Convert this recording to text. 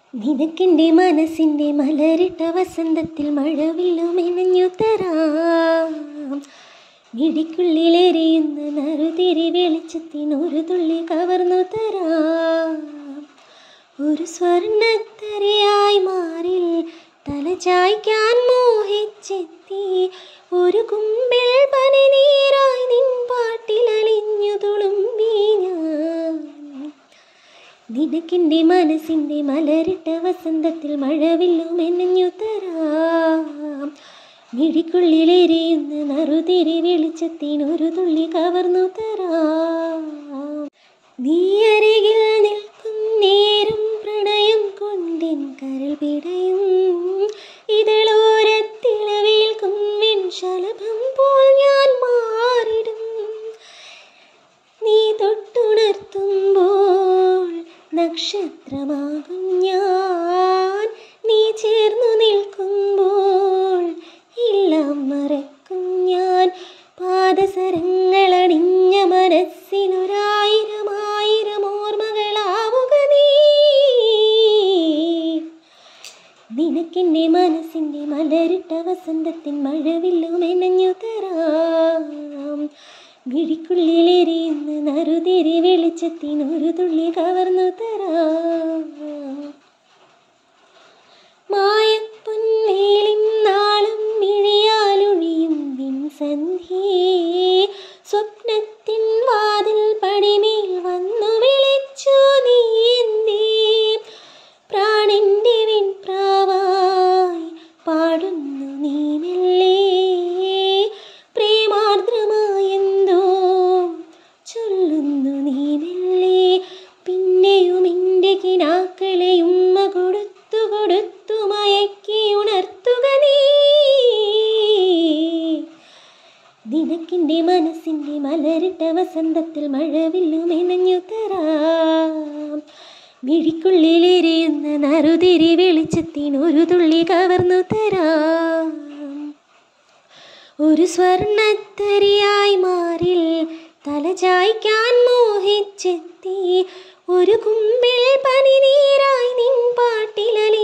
നിനക്കെൻ്റെ മനസ്സിൻ്റെ മലരിട്ട വസന്തത്തിൽ മഴവില്ലു മെനഞ്ഞു തരാം മിടിക്കുള്ളിലെരിയുന്ന നറുതിരി വെളിച്ചത്തിനൊരു തുള്ളി കവർന്നു തരാം ഒരു സ്വർണ്ണത്തരയായി മാറിൽ തലചായ്ക്കാൻ മോഹിച്ചെത്തി ഒരു കുമ്പിൽ പനിനീരായി നിൻ പാട്ടിലലിഞ്ഞു തുളുമ്പി ഞാൻ നിനക്കെൻ്റെ മനസ്സിൻ്റെ മലരിട്ട വസന്തത്തിൽ മഴവില്ലു മെനഞ്ഞു തരാം മിഴിക്കുള്ളിലെരിയുന്ന നറുതിരി വെളിച്ചത്തിനൊരു തുള്ളി കവർന്നു തരാം നീ അരികിൽ നിൽക്കും നേരം പ്രണയം കൊണ്ടിൻ കരൾ പിടയും ഇതളോരത്തിളവേൽക്കും ശലഭം പോൽ ഞാൻ മാറിടും നീ തൊട്ടുണർത്തുമ്പോൾ നക്ഷത്രമാകും ഞാൻ നീ ചേർന്നു നിൽക്കുമ്പോൾ എല്ലാം മറക്കും ഞാൻ പാദസരങ്ങളണിഞ്ഞ മനസ്സിനൊരായിരം ആയിരം ഓർമ്മകളാവുക നീ നിനക്കെൻ്റെ മനസ്സിൻ്റെ മലരിട്ട വസന്തത്തിൻ മഴവില്ലു മെനഞ്ഞു തരാം മിഴിക്കുള്ളിലെരിയുന്ന നറുതിരി വെളിച്ചത്തിനൊരു തുള്ളി കവർന്നു തരാം മായപ്പൊന്നേലിൻ നാളം മിഴിയാലൊഴിയും വിൻസന്ധ്യേ സ്വപ്നത്തിൻ വാതിൽ പടിമേൽ വന്നു വിളിച്ചു നീ എന്തേ പ്രാണിൻ്റെ വിൺപ്രാവായി പാടുന്നു നീ മെല്ലെ പ്രേമാർദ്രമായെന്തോ ചൊല്ലുന്നു നീ മെല്ലെ പിന്നെയും എൻ്റെ കിനാക്കളെ ഉമ്മ കൊടുത്തു കൊടുത്തു മയക്കി ഉണർത്തുക നീ നിനക്കെൻ്റെ മനസ്സിൻ്റെ മലരിട്ട വസന്തത്തിൽ മഴവില്ലു മെനഞ്ഞു തരാം മിഴിക്കുള്ളിലെരിയുന്ന നറുതിരി വെളിച്ചത്തിനൊരു തുള്ളി കവർന്നു തരാം ഒരു സ്വർണ്ണത്തരിയായി മാറിൽ തലചായ്ക്കാൻ മോഹിച്ചെത്തി ഒരു കുമ്പിൽ പനിനീരായി നിൻ പാട്ടിലലി